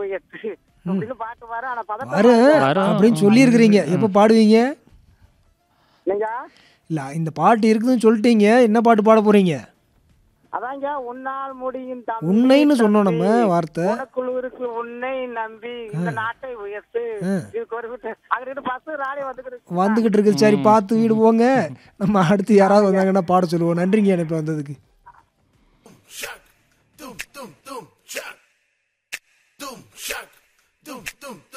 உயர்த்து அப்படின்னு பாட்டு வரும் ஆனா பதட்டம் வரு வரும். அப்படின்னு சொல்லியிருக்கிறீங்க எப்போ பாடுவீங்க நீங்க இல்லை இந்த பாட்டு இருக்குதுன்னு சொல்லிட்டீங்க என்ன பாட்டு பாட போறீங்க அதாங்க உன்னால் முடியும் தம்பி, உன்னைன்னு சொன்னோம் நம்ம தம்பி. வார்த்தை உனக்குள் இருக்கு உன்னை நம்பி இந்த நாட்டை உயர்த்து இதுக்கு ஒரு விட்டு அங்கிட்டு பஸ் ராணி வந்துக்கிட்டு வந்துகிட்டு இருக்கு சரி பார்த்து வீடு போங்க நம்ம அடுத்து யாராவது வந்தாங்கன்னா பாட சொல்லுவோம் நன்றிங்க எனக்கு வந்ததுக்கு Shack, dum dum dum, shack, dum shack, dum dum dum.